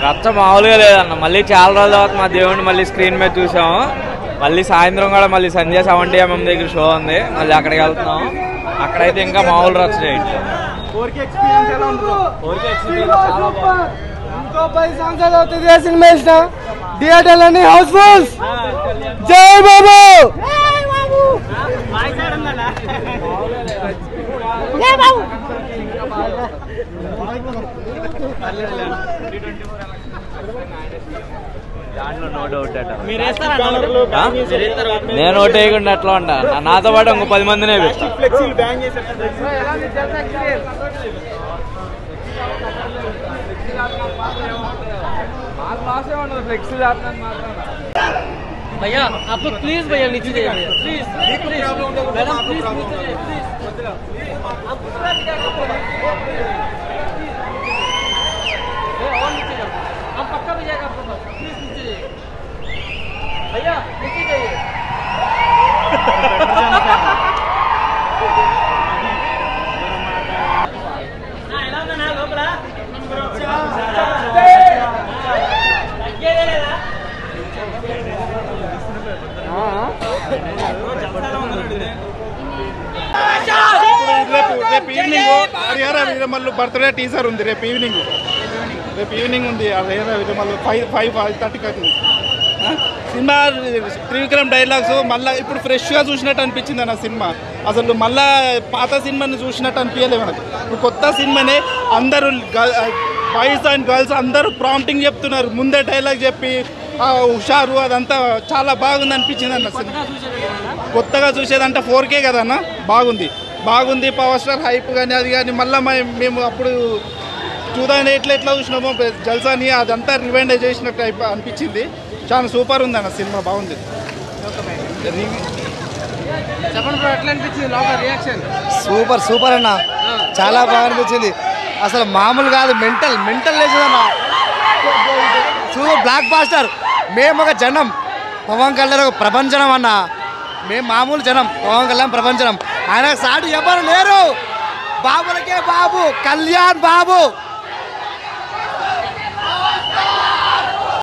రచ్చ మామూలుగా లేదన్న మళ్ళీ చాలా రోజుల తర్వాత మా దేవుడిని మళ్ళీ స్క్రీన్ మీద చూసాము మళ్ళీ సాయంత్రం కూడా మళ్ళీ సంధ్య సెవెంటీ ఎంఎం దగ్గర షో ఉంది మళ్ళీ అక్కడికి వెళ్తున్నాం అక్కడైతే ఇంకా మామూలు రచ్చ చేయట్లేదు ఊరికే experience చాలా బాగుంది. ఇంకో పది సంవత్సరాలు అవుతుంది ఏ సినిమా ఇచ్చిన థియేటర్లు అన్ని హౌస్ఫుల్ జై బాబు దాంట్లో నో డౌట్ అట ఆ? నేను ఓటు వేయకుండా ఎట్లా ఉంటా నా- నాతో పాటు ఇంకో పది మందినే పెట్టా भैया आप लोग प्लीज भैया नीचे जाइए भैया प्लीज प्लीज मैडम प्लीज नीचे जाइए प्लीज आप दूसरा क्या करते हैं? ए, और नीचे जाओ हम पक्का भी जाएगा आपके पास प्लीज नीचे जाइए भैया नीचे जाइए నా ఎలా ఉందా నా లోపల తగ్గేదేలేదా రేపు రేపు evening Harihara Veeramallu birthday teaser ఉంది రేపు ఈవినింగ్ రేపు ఈవినింగ్ ఉంది Harihara Veeramallu five five five థర్టీకి అవుతుంది ఆ? సినిమా త్రివిక్రమ్ డైలాగ్స్ మళ్ళీ ఇప్పుడు ఫ్రెష్గా చూసినట్టు అనిపించింది అన్న సినిమా అసలు మళ్ళా పాత సినిమాని చూసినట్టు అనిపించలేదు మనకు ఇప్పుడు కొత్త సినిమానే అందరూ బాయ్స్ అండ్ గర్ల్స్ అందరూ ప్రాంప్టింగ్ చెప్తున్నారు ముందే డైలాగ్ చెప్పి ఆ హుషారు అదంతా చాలా బాగుంది అనిపించింది అన్న సినిమా కొత్తగా చూసేదంటే ఫోర్ కే కదన్న బాగుంది బాగుంది పవర్ స్టార్ హైప్ కానీ అది కానీ మళ్ళీ మేము అప్పుడు టూ థౌజండ్ ఎయిట్లో ఎట్లా చూసినామో జల్సాని అదంతా రివైండ్ చేసినట్టు అయిపో- అనిపించింది చాలా సూపర్ ఉంది అన్న సినిమా బాగుంది చెప్పండి బ్రో ఎట్లా అనిపించింది లోపల రియాక్షన్ సూపర్ సూపర్ అన్న చాలా బాగా అనిపించింది అసలు మామూలు కాదు మెంటల్ మెంటల్ లేచిందన్న సూపర్ బ్లాక్ బాస్టర్ మేము ఒక జనం పవన్ కళ్యాణ్ ఒక ప్రపంచనం అన్న మేము మామూలు జనం పవన్ కళ్యాణ్ ప్రపంచనం ఆయన సాటి ఎవరు లేరు బాబులకే బాబు కళ్యాణ్ బాబు